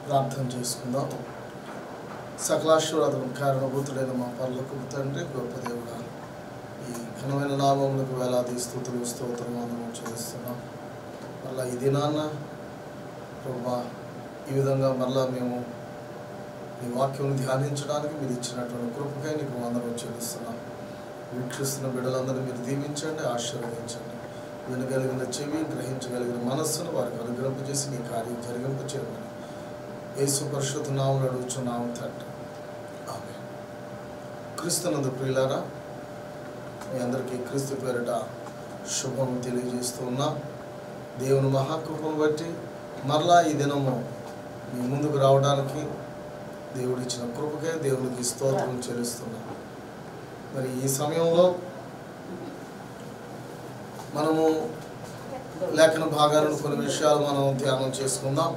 ప్రార్థన చేసుకుందాం సకలాశీర్వాదం కారణభూతుడైన మా పర్లకు తండ్రి గొప్ప దేవుడా ఈ ఘనమైన నామములకు వేలాది స్థుతులు స్తోత్రం అందరం చేస్తున్నాం మళ్ళా ఈ దినాన్న ప్రభా ఈ విధంగా మళ్ళా మేము ఈ వాక్యం ధ్యానించడానికి మీరు ఇచ్చినటువంటి కృపకై నీకు వందనం చెల్లిస్తున్నాం వీక్షిస్తున్న బిడ్డలందరూ మీరు దీవించండి ఆశీర్వదించండి వినగలిగిన చెవి గ్రహించగలిగిన మనస్సును వారికి అనుగ్రహింపజేసి నీ కార్యం జరిగింపచేయమని యేసు పరిశుద్ధ నామలు అడుగుచున్నాము తండ్రి ఆమె క్రీస్తునందు ప్రియులారా మీ అందరికీ క్రీస్తు పేరిట శుభం తెలియజేస్తూ ఉన్నా దేవుని మహాకృపను బట్టి మరలా ఈ దినము మీ ముందుకు రావడానికి దేవుడు ఇచ్చిన కృపకే దేవునికి స్తోత్రం చెల్లిస్తున్నాం మరి ఈ సమయంలో మనము లేఖన భాగాలను కొన్ని విషయాలు మనం ధ్యానం చేసుకుందాం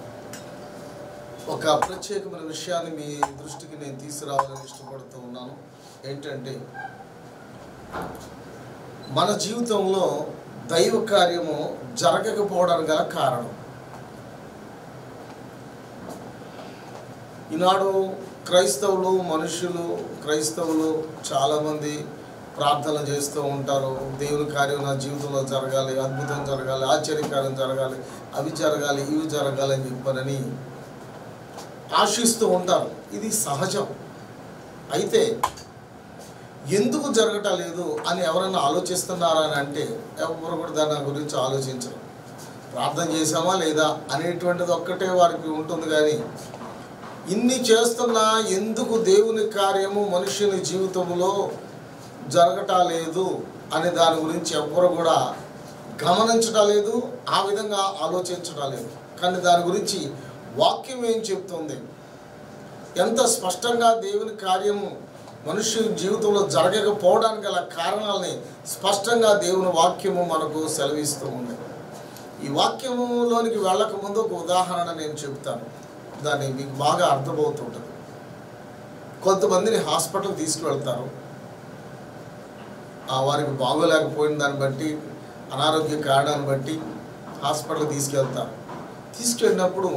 ఒక ప్రత్యేకమైన విషయాన్ని మీ దృష్టికి నేను తీసుకురావాలని ఇష్టపడుతూ ఉన్నాను ఏంటంటే మన జీవితంలో దైవ కార్యము జరగకపోవడానికి గల కారణం ఈనాడు క్రైస్తవులు మనుషులు క్రైస్తవులు చాలామంది ప్రార్థన చేస్తూ ఉంటారు దేవుని కార్యం నా జీవితంలో జరగాలి అద్భుతం జరగాలి ఆశ్చర్యకార్యం జరగాలి అవి జరగాలి ఇవి జరగాలి అని చెప్పనని ఆశిస్తూ ఉంటారు ఇది సహజం అయితే ఎందుకు జరగటం లేదు అని ఎవరైనా ఆలోచిస్తున్నారా అని అంటే ఎవరు కూడా దాని గురించి ఆలోచించరు ప్రార్థన చేసామా లేదా అనేటువంటిది ఒక్కటే వారికి ఉంటుంది కానీ ఇన్ని చేస్తున్నా ఎందుకు దేవుని కార్యము మనుషుని జీవితంలో జరగటం లేదు అనే దాని గురించి ఎవ్వరు కూడా గమనించటం లేదు ఆ విధంగా ఆలోచించటం లేదు కానీ దాని గురించి వాక్యం ఏం చెప్తుంది ఎంత స్పష్టంగా దేవుని కార్యము మనుష్యుని జీవితంలో జరగకపోవడానికి గల కారణాలని స్పష్టంగా దేవుని వాక్యము మనకు సెలవిస్తూ ఉంది ఈ వాక్యములోనికి వెళ్ళక ముందు ఒక ఉదాహరణ నేను చెప్తాను దాన్ని మీకు బాగా అర్థమవుతుంటుంది కొంతమందిని హాస్పిటల్ తీసుకువెళ్తారు ఆ వారికి బాగోలేకపోయిన దాన్ని బట్టి అనారోగ్య కారణాన్ని బట్టి హాస్పిటల్ తీసుకెళ్తారు తీసుకెళ్ళినప్పుడు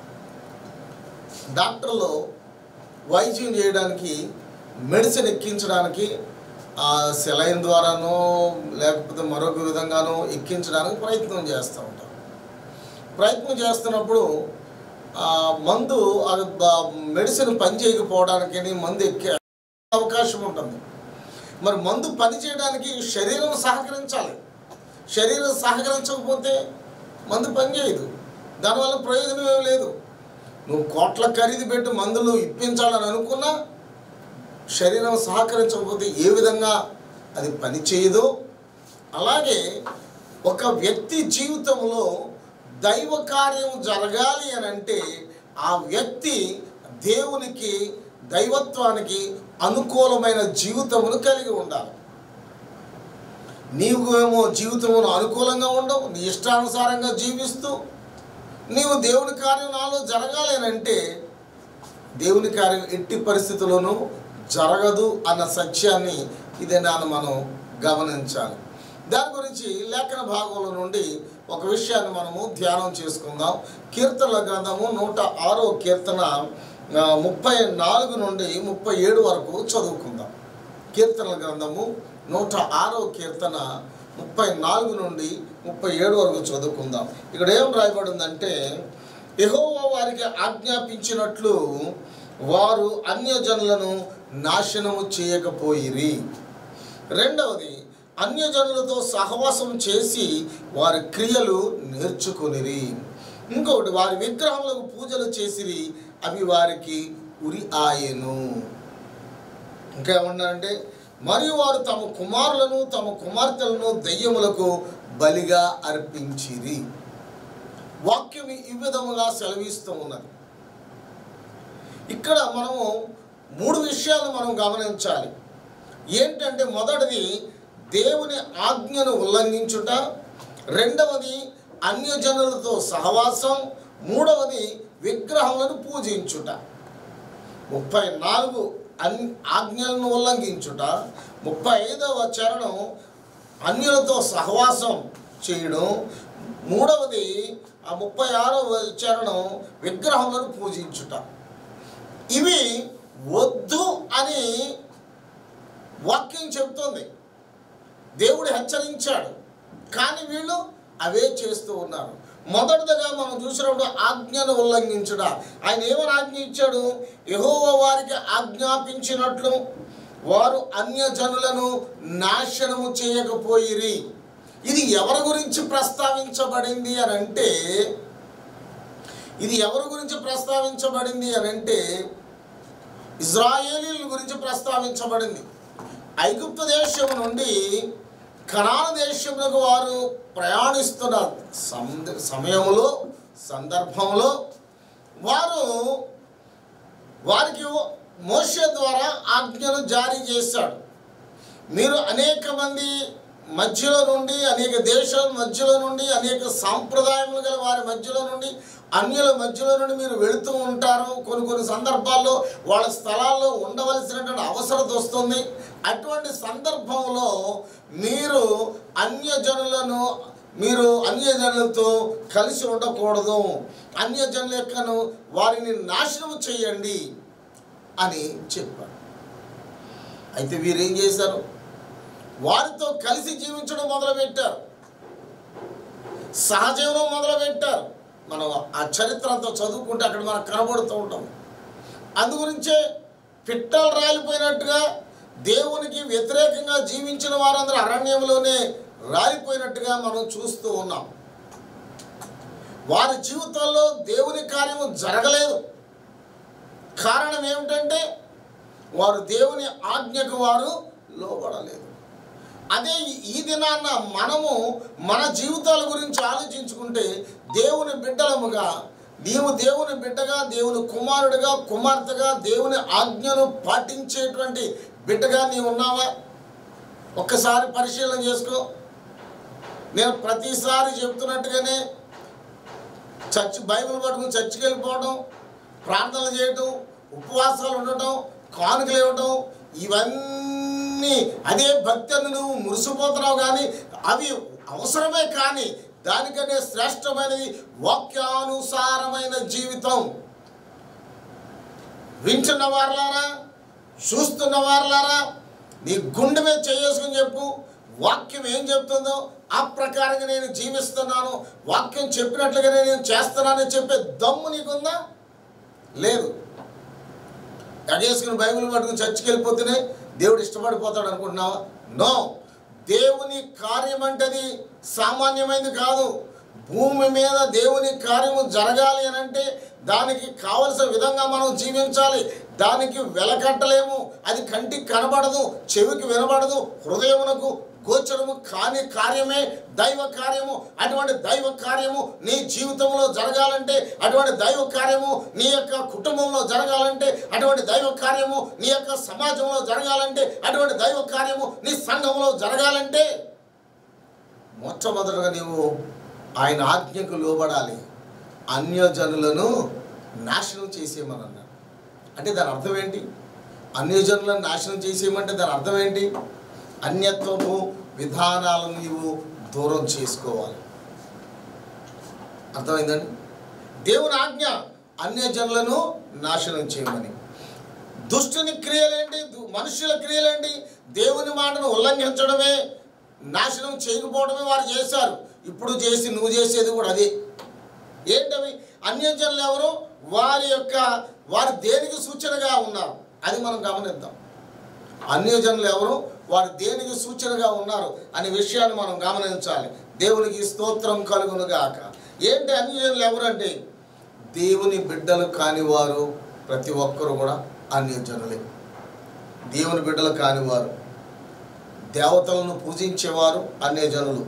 డాక్టర్లు వైద్యం చేయడానికి మెడిసిన్ ఎక్కించడానికి ఆ సెలైన్ ద్వారానో లేకపోతే మరొక విధంగానో ఎక్కించడానికి ప్రయత్నం చేస్తూ ఉంటారు ప్రయత్నం చేస్తున్నప్పుడు ఆ మందు ఆ బ- మెడిసిన్ పని చేయకపోవడానికి మందు ఎక్కే అవకాశం ఉంటుంది మరి మందు పని చేయడానికి శరీరం సహకరించాలి శరీరం సహకరించకపోతే మందు పని చేయదు దానివల్ల ప్రయోజనం ఏమి లేదు నువ్వు కోట్ల ఖరీదు పెట్టి మందులు ఇప్పించాలని అనుకున్నా శరీరం సహకరించకపోతే ఏ విధంగా అది పని చేయదో అలాగే ఒక వ్యక్తి జీవితంలో దైవ కార్యం జరగాలి అని అంటే ఆ వ్యక్తి దేవునికి దైవత్వానికి అనుకూలమైన జీవితమును కలిగి ఉండాలి నీవు ఏమో జీవితమును అనుకూలంగా ఉండవు నీ ఇష్టానుసారంగా జీవిస్తూ నీవు దేవుని కార్యం నాలో జరగాలి అని అంటే దేవుని కార్యం ఎట్టి పరిస్థితుల్లోనూ జరగదు అన్న సత్యాన్ని ఇదేనా మనం గమనించాలి దాని గురించి లేఖన భాగంలో నుండి ఒక విషయాన్ని మనము ధ్యానం చేసుకుందాం కీర్తనల గ్రంథము నూట ఆరో కీర్తన ఆ, ముప్పై నాలుగు నుండి ముప్పై ఏడు వరకు చదువుకుందాం కీర్తనల గ్రంథము నూట ఆరో కీర్తన ముప్పై నాలుగు నుండి ముప్పై ఏడు వరకు చదువుకుందాం ఇక్కడ ఏం రాయబడిందంటే యెహోవా వారికి ఆజ్ఞాపించినట్లు వారు అన్యజనులను నాశనము చేయకపోయిరి రెండవది అన్యజనులతో సహవాసం చేసి వారి క్రియలు నేర్చుకొనిరి ఇంకొకటి వారి విగ్రహములకు పూజలు చేసిరి అవి వారికి ఉరి ఆయను ఇంకా ఏమన్నారంటే మరియు వారు తమ కుమారులను తమ కుమార్తెలను దయ్యములకు బలిగా అర్పించిరి వాక్యం ఈ విధముగా సెలవిస్తూ ఉన్నది ఇక్కడ మనము మూడు విషయాలు మనం గమనించాలి ఏంటంటే మొదటిది దేవుని ఆజ్ఞను ఉల్లంఘించుట రెండవది అన్యజనులతో సహవాసం మూడవది విగ్రహములను పూజించుట ముప్పై నాలుగు అన్ ఆజ్ఞలను ఉల్లంఘించుట ముప్పై ఐదవ చరణం అన్యులతో సహవాసం చేయడం మూడవది ఆ ముప్పై ఆరో చరణం విగ్రహములను పూజించుట ఇవి వద్దు అని వాక్యం చెప్తుంది దేవుడు హెచ్చరించాడు కానీ వీళ్ళు అవే చేస్తూ ఉన్నారు మొదటిగా మనం చూసినప్పుడు ఆజ్ఞను ఉల్లంఘించుట ఆయన ఏమని ఆజ్ఞ ఇచ్చాడు యెహోవా వారికి ఆజ్ఞాపించినట్లు వారు అన్యజనులను నాశనము చేయకపోయిరి ఇది ఎవరి గురించి ప్రస్తావించబడింది అని అంటే ఇది ఎవరి గురించి ప్రస్తావించబడింది అని అంటే ఇజ్రాయేలీల గురించి ప్రస్తావించబడింది ఐగుప్తు దేశం నుండి కనాన దేశములకు వారు ప్రయాణిస్తున్న సంద- సమయంలో సందర్భంలో వారు వారికి మోషే ద్వారా ఆజ్ఞను జారీ చేశాడు మీరు అనేక మంది మధ్యలో నుండి అనేక దేశాల మధ్యలో నుండి అనేక సాంప్రదాయములు గల వారి మధ్యలో నుండి అన్యుల మధ్యలో నుండి మీరు వెళుతూ ఉంటారు కొన్ని కొన్ని సందర్భాల్లో వాళ్ళ స్థలాల్లో ఉండవలసినటువంటి అవసరత వస్తుంది అటువంటి సందర్భంలో మీరు అన్యజనులను మీరు అన్యజనులతో కలిసి ఉండకూడదు అన్యజనుల యొక్కను వారిని నాశనం చేయండి అని చెప్పాడు అయితే వీరేం చేశారు వారితో కలిసి జీవించడం మొదలుపెట్టారు సహజీవనం మొదలుపెట్టారు మనం ఆ చరిత్ర అంతా చదువుకుంటే అక్కడ మనకు కనబడుతూ ఉంటాం అందుగురించే పిట్టలు రాలిపోయినట్టుగా దేవునికి వ్యతిరేకంగా జీవించిన వారందరూ అరణ్యంలోనే రాలిపోయినట్టుగా మనం చూస్తూ ఉన్నాం వారి జీవితాల్లో దేవుని కార్యము జరగలేదు కారణం ఏమిటంటే వారు దేవుని ఆజ్ఞకు వారు లోబడలేదు అదే ఈ- ఈ దినాన్న మనము మన జీవితాల గురించి ఆలోచించుకుంటే దేవుని బిడ్డలముగా నీవు దేవుని బిడ్డగా దేవుని కుమారుడిగా కుమార్తెగా దేవుని ఆజ్ఞను పాటించేటువంటి బిడ్డగా నీవు ఉన్నావా ఒక్కసారి పరిశీలన చేసుకో నేను ప్రతిసారి చెప్తున్నట్టుగానే చర్చ్ బైబిల్ పట్టుకుని చర్చికి వెళ్ళిపోవడం ప్రార్థనలు చేయటం ఉపవాసాలు ఉండటం కానుకలు ఇవ్వటం ఇవన్నీ అదే భక్తి అని నువ్వు మురిసిపోతున్నావు కానీ అవి అవసరమే కానీ దానికంటే శ్రేష్టమైనది వాక్యానుసారమైన జీవితం వింటున్న వారులారా చూస్తున్న వారులారా నీ గుండె మీద చేసుకుని చెప్పు వాక్యం ఏం చెప్తుందో ఆ ప్రకారంగా నేను జీవిస్తున్నాను వాక్యం చెప్పినట్లుగానే నేను చేస్తున్నానని చెప్పే దమ్ము నీకుందా లేదు అడేసుకుని బైబిల్ పట్టుకుని చర్చికి వెళ్ళిపోతేనే దేవుడు ఇష్టపడిపోతాడు అనుకుంటున్నావా నో దేవుని కార్యం అంటది సామాన్యమైనది కాదు భూమి మీద దేవుని కార్యము జరగాలి అని అంటే దానికి కావలసిన విధంగా మనం జీవించాలి దానికి వెలకట్టలేము అది కంటికి కనబడదు చెవికి వినబడదు హృదయమునకు గోచరము కాని కార్యమే దైవ కార్యము అటువంటి దైవ కార్యము నీ జీవితంలో జరగాలంటే అటువంటి దైవ కార్యము నీ యొక్క కుటుంబంలో జరగాలంటే అటువంటి దైవ కార్యము నీ యొక్క సమాజంలో జరగాలంటే అటువంటి దైవ కార్యము నీ సంఘంలో జరగాలంటే మొట్టమొదటగా నీవు ఆయన ఆజ్ఞకు లోబడాలి అన్యజనులను నాశనం చేసేయమని అన్నాడు అంటే దాని అర్థం ఏంటి అన్యజనులను నాశనం చేసేయమంటే దాని అర్థం ఏంటి అన్యత్వపు విధానాలను నీవు దూరం చేసుకోవాలి అర్థమైందండి దేవుని ఆజ్ఞ అన్యజనులను నాశనం చేయమని దుష్టుని క్రియలేంటి దు- మనుషుల క్రియలేంటి దేవుని మాటను ఉల్లంఘించడమే నాశనం చేయకపోవడమే వారు చేశారు ఇప్పుడు చేసి నువ్వు చేసేది కూడా అదే ఏంటవి అన్యజనులు ఎవరు వారి యొక్క వారు దేనికి సూచనగా ఉన్నారు అది మనం గమనిద్దాం అన్యజనులు ఎవరు వారు దేనికి సూచనగా ఉన్నారు అనే విషయాన్ని మనం గమనించాలి దేవునికి స్తోత్రం కలుగును గాక ఏంటి అన్యజనులు ఎవరంటే దేవుని బిడ్డలు కాని వారు ప్రతి ఒక్కరు కూడా అన్యజనులే దేవుని బిడ్డలు కానివారు దేవతలను పూజించేవారు అన్యజనులు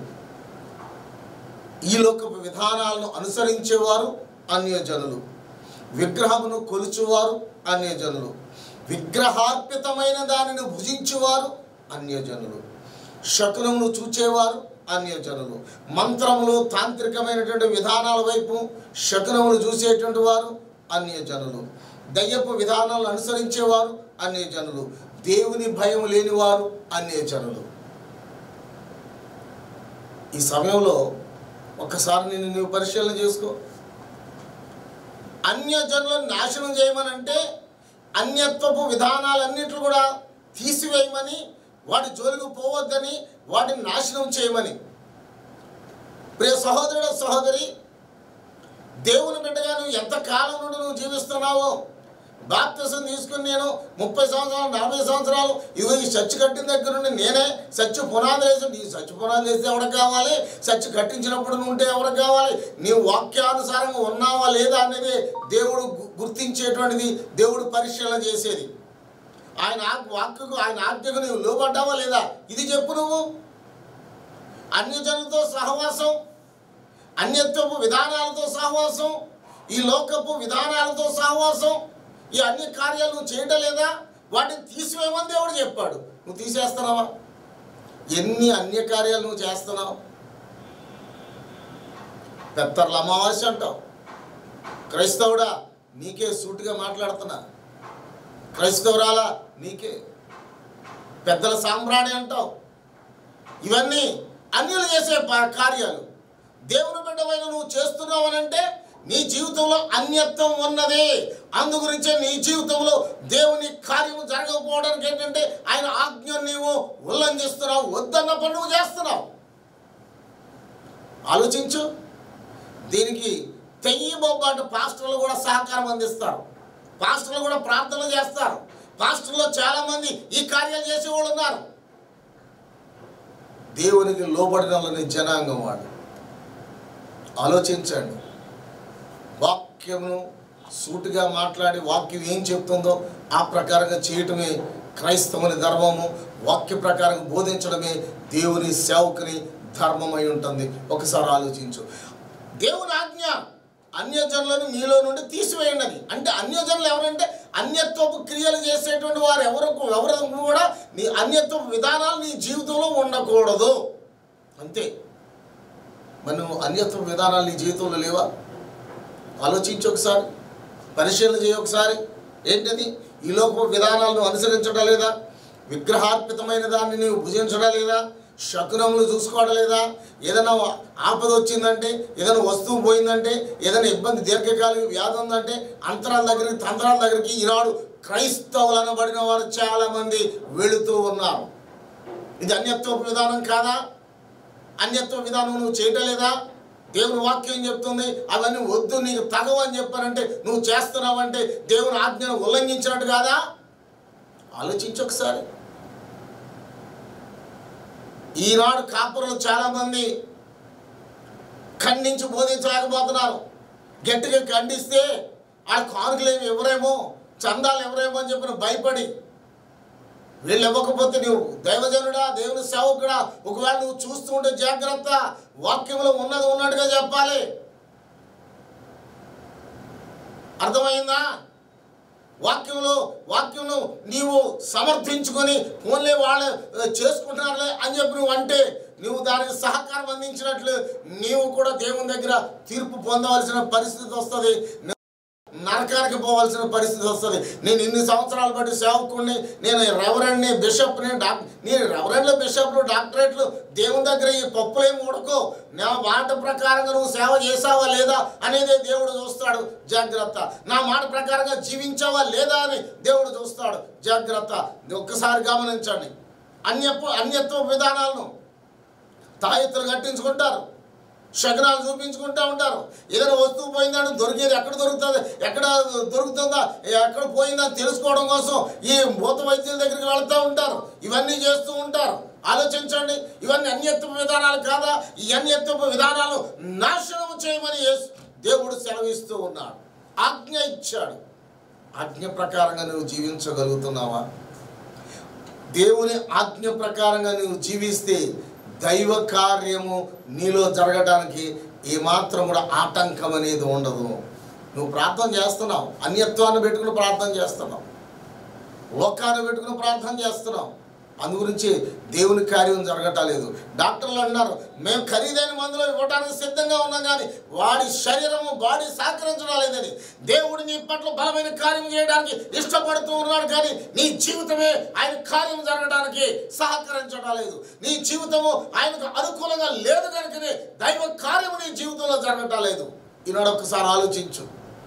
ఈ లోకపు విధానాలను అనుసరించేవారు అన్యజనులు విగ్రహమును కొలుచువారు అన్యజనులు విగ్రహార్పితమైన దానిని భుజించువారు అన్యజనులు శకునమును చూచేవారు అన్యజనులు మంత్రములు తాంత్రికమైనటువంటి విధానాల వైపు శకునములు చూసేటువంటి వారు అన్యజనులు దయ్యపు విధానాలను అనుసరించేవారు అన్యజనులు దేవుని భయం లేనివారు అన్యజనులు ఈ సమయంలో ఒక్కసారి నేను నువ్వు పరిశీలన చేసుకో అన్యజనులను నాశనం చేయమనంటే అన్యత్వపు విధానాలన్నిట్లు కూడా తీసివేయమని వాటి జోలికి పోవద్దని వాటిని నాశనం చేయమని ప్రియ సహోదరుడు సహోదరి దేవుని బిడ్డగా నువ్వు ఎంత కాలం నుండి నువ్వు జీవిస్తున్నావో బాప్తిసం తీసుకుని నేను ముప్పై సంవత్సరాలు నలభై సంవత్సరాలు ఇదిగో ఈ చర్చ్ కట్టిన దగ్గర నుండి నేనే చర్చ్ పునాది వేసి నీ చర్చ్ పునాది వేస్తే ఎవరికి కావాలి చర్చ్ కట్టించినప్పుడు నువ్వు ఉంటే ఎవరికి కావాలి నీవు వాక్యానుసారంగా ఉన్నావా లేదా అనేది దేవుడు గు- గుర్తించేటువంటిది దేవుడు పరిశీలన చేసేది ఆయన ఆజ్ఞ- వాక్యకు ఆయన ఆజ్ఞకు నువ్వు లోబడ్డావా లేదా ఇది చెప్పు నువ్వు అన్యజనులతో సహవాసం అన్యత్వపు విధానాలతో సహవాసం ఈ లోకపు విధానాలతో సహవాసం ఈ అన్ని కార్యాలు నువ్వు చేయడం లేదా వాటిని తీసివేయమని దేవుడు చెప్పాడు నువ్వు తీసేస్తున్నావా ఎన్ని అన్య కార్యాలు నువ్వు చేస్తున్నావు పెత్తర్ల అమావాస్య అంటావు క్రైస్తవుడా నీకే సూటిగా మాట్లాడుతున్నా క్రైస్తవురాలా నీకే పెద్దల సాంబ్రాణి అంటావు ఇవన్నీ అన్యులు చేసే ప- కార్యాలు దేవుని బిడ్డమైన నువ్వు చేస్తున్నావు అని అంటే నీ జీవితంలో అన్యత్వం ఉన్నది అందు గురించే నీ జీవితంలో దేవుని కార్యము జరగకపోవడానికి ఏంటంటే ఆయన ఆజ్ఞను నీవు ఉల్లంఘిస్తున్నావు వద్దన్న పండుగ చేస్తున్నావు ఆలోచించు దీనికి తెయ్యి బొబ్బాటు పాస్టర్లు కూడా సహకారం అందిస్తారు పాస్టర్లు కూడా ప్రార్థనలు చేస్తారు పాస్టర్లో చాలామంది ఈ కార్యాలు చేసేవాళ్ళు ఉన్నారు దేవునికి లోబడిన వాళ్ళని జనాంగం వాడు ఆలోచించండి వాక్యమును సూటిగా మాట్లాడి వాక్యం ఏం చెప్తుందో ఆ ప్రకారంగా చేయటమే క్రైస్తవుని ధర్మము వాక్య ప్రకారం బోధించడమే దేవుని సేవకుని ధర్మమై ఉంటుంది ఒకసారి ఆలోచించు దేవుని ఆజ్ఞ అన్యజనులను మీలో నుండి తీసివేయండి అని. అంటే అన్యజనులు ఎవరంటే అన్యత్వపు క్రియలు చేసేటువంటి వారు ఎవరు ఎవరు కూడా నీ అన్యత్వపు విధానాలు నీ జీవితంలో ఉండకూడదు అంతే మరి నువ్వు అన్యత్వ విధానాలు నీ జీవితంలో లేవా ఆలోచించి ఒకసారి పరిశీలన చేయి ఒకసారి ఏంటది ఈ లోక విధానాలను అనుసరించడం లేదా విగ్రహార్పితమైన దాన్ని నీవు భుజించడం లేదా శకునములు చూసుకోవడం లేదా ఏదైనా ఆపద వచ్చిందంటే ఏదైనా వస్తువు పోయిందంటే ఏదైనా ఇబ్బంది దీర్ఘకాలిక వ్యాధి ఉందంటే అంతరాల దగ్గరికి తంత్రాల దగ్గరికి ఈనాడు క్రైస్తవులు అనబడిన వారు చాలామంది వెళుతూ ఉన్నారు ఇది అన్యత్వ విధానం కాదా అన్యత్వ విధానం నువ్వు చేయటం లేదా దేవుని వాక్యం చెప్తుంది అవన్నీ వద్దు నీకు తగవు అని చెప్పారంటే నువ్వు చేస్తున్నావంటే దేవుని ఆజ్ఞను ఉల్లంఘించినట్టు కాదా ఆలోచించు ఒకసారి ఈనాడు కాపురులు చాలామంది ఖండించి బోధించలేకపోతున్నారు గట్టిగా ఖండిస్తే ఆ కానుకలు ఏమి ఎవరేమో చందాలు ఎవరేమో అని చెప్పిన భయపడి వీళ్ళు ఇవ్వకపోతే నువ్వు దైవజనుడా దేవుని సేవకుడా ఒకవేళ నువ్వు చూస్తూ ఉంటే జాగ్రత్త వాక్యంలో ఉన్నది ఉన్నట్టుగా చెప్పాలి అర్థమైందా వాక్యంలో వాక్యంలో నీవు సమర్థించుకొని ఓన్లీ వాళ్ళు ఆ, చేసుకుంటున్నారులే అని చెప్పి నువ్వు అంటే నువ్వు దానికి సహకారం అందించినట్లు నీవు కూడా దేవుని దగ్గర తీర్పు పొందవలసిన పరిస్థితి వస్తుంది నరకానికి పోవాల్సిన పరిస్థితి వస్తుంది నేను ఇన్ని సంవత్సరాలు బట్టి సేవకుడిని నేను రెవరెండ్ని బిషప్ని డాక్ నేను రెవరెండ్లు బిషప్లు డాక్టరేట్లు దేవుని దగ్గర ఈ పప్పులేం ఉడకో నా మాట ప్రకారంగా నువ్వు సేవ చేసావా లేదా అనేది దేవుడు చూస్తాడు జాగ్రత్త నా మాట ప్రకారంగా జీవించావా లేదా అని దేవుడు చూస్తాడు జాగ్రత్త ఒక్కసారి గమనించండి అన్యత్వ అన్యత్వ విధానాలను తాయెత్తులు కట్టించుకుంటారు శకనాలు చూపించుకుంటూ ఉంటారు ఏదైనా వస్తువు పోయిందంటే దొరికేది ఎక్కడ దొరుకుతుంది ఎక్కడ దొరుకుతుందా ఎక్కడ పోయిందా అని తెలుసుకోవడం కోసం ఈ మూత వైద్యుల దగ్గరికి వెళ్తూ ఉంటారు ఇవన్నీ చేస్తూ ఉంటారు ఆలోచించండి ఇవన్నీ అన్యత్వ విధానాలు కాదా ఈ అన్యత్వ విధానాలు నాశనం చేయమని యేసు దేవుడు సెలవిస్తూ ఉన్నాడు ఆజ్ఞ ఇచ్చాడు ఆజ్ఞ ప్రకారంగా నువ్వు జీవించగలుగుతున్నావా దేవుని ఆజ్ఞ ప్రకారంగా నువ్వు జీవిస్తే దైవ కార్యము నీలో జరగడానికి ఏమాత్రం కూడా ఆటంకం అనేది ఉండదు నువ్వు ప్రార్థన చేస్తున్నావు అన్యత్వాన్ని పెట్టుకుని ప్రార్థన చేస్తున్నావు లోకాన్ని పెట్టుకుని ప్రార్థన చేస్తున్నావు అందు గురించి దేవుని కార్యం జరగటలేదు డాక్టర్లు అన్నారు మేము ఖరీదైన మందులు ఇవ్వడానికి సిద్ధంగా ఉన్నాం కానీ వాడి శరీరము బాడీ సహకరించడం లేదని దేవుడు నీ పట్ల బలమైన కార్యం చేయడానికి ఇష్టపడుతూ ఉన్నాడు కానీ నీ జీవితమే ఆయన కార్యం జరగడానికి సహకరించడం లేదు నీ జీవితము ఆయనకు అనుకూలంగా లేదు కనుకనే దైవ కార్యము నీ జీవితంలో జరగటం లేదు ఈనాడు ఒక్కసారి ఆలోచించు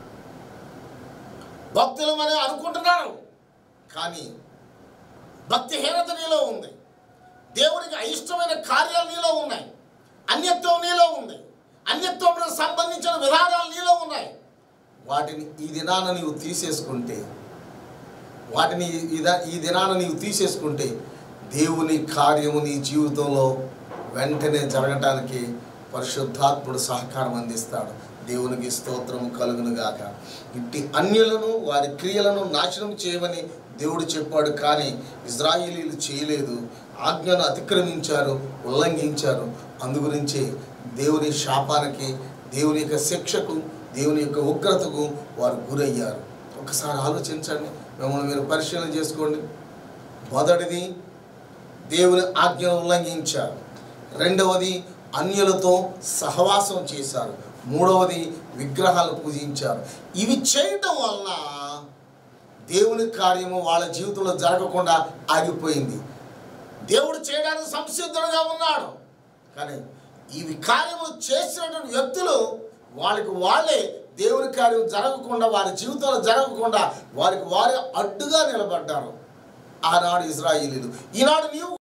భక్తులమని అనుకుంటున్నారు కానీ భక్తిహీనత నీలో ఉంది దేవునికి అయిష్టమైన కార్యాలు నీలో ఉన్నాయి అన్యత్వం నీలో ఉంది అన్యత్వంలో సంబంధించిన విధానాలు నీలో ఉన్నాయి వాటిని ఈ దినాన నీవు తీసేసుకుంటే వాటిని ఈ ద- ఈ దినాన నీవు తీసేసుకుంటే దేవుని కార్యము నీ జీవితంలో వెంటనే జరగటానికి పరిశుద్ధాత్ముడు సహకారం అందిస్తాడు దేవునికి స్తోత్రం కలుగును గాక ఇట్టి అన్యులను వారి క్రియలను నాశనం చేయమని దేవుడు చెప్పాడు కానీ ఇజ్రాయేలీలు చేయలేదు ఆజ్ఞను అతిక్రమించారు ఉల్లంఘించారు అందుగురించి దేవుని శాపానికి దేవుని యొక్క శిక్షకు దేవుని యొక్క ఉగ్రతకు వారు గురయ్యారు ఒకసారి ఆలోచించండి మిమ్మల్ని మీరు పరిశీలన చేసుకోండి మొదటిది దేవుని ఆజ్ఞను ఉల్లంఘించారు రెండవది అన్యులతో సహవాసం చేశారు మూడవది విగ్రహాలు పూజించారు ఇవి చేయటం వలన దేవుని కార్యము వాళ్ళ జీవితంలో జరగకుండా ఆగిపోయింది దేవుడు చేయడానికి సంసిద్ధుడుగా ఉన్నాడు కానీ ఇవి కార్యములు చేసినటువంటి వ్యక్తులు వాళ్ళకి వాళ్ళే దేవుని కార్యం జరగకుండా వారి జీవితంలో జరగకుండా వారికి వారే అడ్డుగా నిలబడ్డారు ఆనాడు ఇజ్రాయిలీలు ఈనాడు నీవు